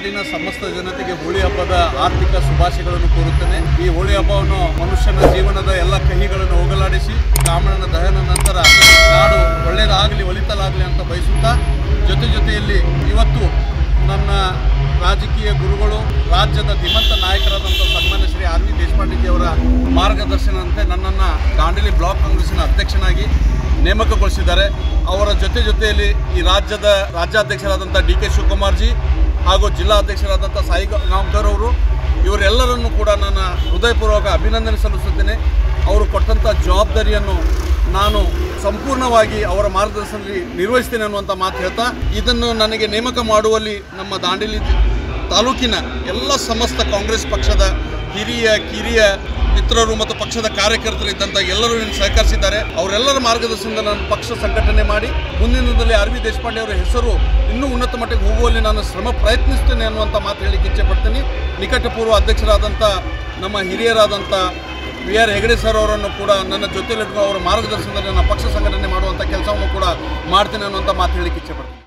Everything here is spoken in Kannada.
ನಾಡಿನ ಸಮಸ್ತ ಜನತೆಗೆ ಹೋಳಿ ಹಬ್ಬದ ಆರ್ಥಿಕ ಶುಭಾಶಯಗಳನ್ನು ಕೋರುತ್ತೇನೆ ಈ ಹೋಳಿ ಹಬ್ಬವನ್ನು ಮನುಷ್ಯನ ಜೀವನದ ಎಲ್ಲ ಕಹಿಗಳನ್ನು ಹೋಗಲಾಡಿಸಿ ಕಾಮಣ್ಣನ ದಹನ ನಂತರ ನಾಡು ಒಳ್ಳೆಯದಾಗಲಿ ಒಲಿತಲಾಗಲಿ ಅಂತ ಬಯಸುತ್ತಾ ಜೊತೆ ಜೊತೆಯಲ್ಲಿ ಇವತ್ತು ನನ್ನ ರಾಜಕೀಯ ಗುರುಗಳು ರಾಜ್ಯದ ಧೀಮಂತ ನಾಯಕರಾದಂಥ ಸನ್ಮಾನ್ಯ ಶ್ರೀ ಆರ್ ವಿ ದೇಶಪಾಂಡೆಜಿಯವರ ಮಾರ್ಗದರ್ಶನದಂತೆ ನನ್ನನ್ನು ದಾಂಡೇಲಿ ಬ್ಲಾಕ್ ಕಾಂಗ್ರೆಸ್ಸಿನ ಅಧ್ಯಕ್ಷನಾಗಿ ನೇಮಕಗೊಳಿಸಿದ್ದಾರೆ ಅವರ ಜೊತೆ ಜೊತೆಯಲ್ಲಿ ಈ ರಾಜ್ಯದ ರಾಜ್ಯಾಧ್ಯಕ್ಷರಾದಂಥ ಡಿ ಕೆ ಶಿವಕುಮಾರ್ಜಿ ಹಾಗೂ ಜಿಲ್ಲಾಧ್ಯಕ್ಷರಾದಂಥ ಸಾಯಿ ಗಾಂವ್ಕರ್ ಅವರು ಇವರೆಲ್ಲರನ್ನು ಕೂಡ ನಾನು ಹೃದಯಪೂರ್ವಕ ಅಭಿನಂದನೆ ಸಲ್ಲಿಸುತ್ತೇನೆ ಅವರು ಕೊಟ್ಟಂಥ ಜವಾಬ್ದಾರಿಯನ್ನು ನಾನು ಸಂಪೂರ್ಣವಾಗಿ ಅವರ ಮಾರ್ಗದರ್ಶನದಲ್ಲಿ ನಿರ್ವಹಿಸ್ತೇನೆ ಅನ್ನುವಂಥ ಮಾತು ಹೇಳ್ತಾ ಇದನ್ನು ನನಗೆ ನೇಮಕ ಮಾಡುವಲ್ಲಿ ನಮ್ಮ ದಾಂಡೇಲಿ ತಾಲೂಕಿನ ಎಲ್ಲ ಸಮಸ್ತ ಕಾಂಗ್ರೆಸ್ ಪಕ್ಷದ ಹಿರಿಯ ಕಿರಿಯ ಮಿತ್ರರು ಮತ್ತು ಪಕ್ಷದ ಕಾರ್ಯಕರ್ತರಿದ್ದಂಥ ಎಲ್ಲರೂ ನನಗೆ ಸಹಕರಿಸಿದ್ದಾರೆ ಅವರೆಲ್ಲರ ಮಾರ್ಗದರ್ಶನದಿಂದ ನಾನು ಪಕ್ಷ ಸಂಘಟನೆ ಮಾಡಿ ಮುಂದಿನ ದಿನದಲ್ಲಿ ಆರ್ ವಿ ದೇಶಪಾಂಡೆ ಅವರ ಹೆಸರು ಇನ್ನೂ ಉನ್ನತ ಮಟ್ಟಕ್ಕೆ ಹೋಗುವಲ್ಲಿ ನಾನು ಶ್ರಮ ಪ್ರಯತ್ನಿಸ್ತೇನೆ ಅನ್ನುವಂಥ ಮಾತು ಹೇಳಿಕ್ಕೆ ಇಚ್ಛೆ ಪಡ್ತೀನಿ ನಿಕಟಪೂರ್ವ ಅಧ್ಯಕ್ಷರಾದಂಥ ನಮ್ಮ ಹಿರಿಯರಾದಂಥ ವಿ ಆರ್ ಹೆಗಡೆ ಸರ್ ಅವರನ್ನು ಕೂಡ ನನ್ನ ಜೊತೆಲಿಟ್ಕೊಂಡು ಅವರ ಮಾರ್ಗದರ್ಶನದಲ್ಲಿ ನನ್ನ ಪಕ್ಷ ಸಂಘಟನೆ ಮಾಡುವಂಥ ಕೆಲಸವನ್ನು ಕೂಡ ಮಾಡ್ತೇನೆ ಅನ್ನುವಂಥ ಮಾತು ಹೇಳಿಕ್ಕೆ ಇಚ್ಛೆ ಪಡ್ತೀನಿ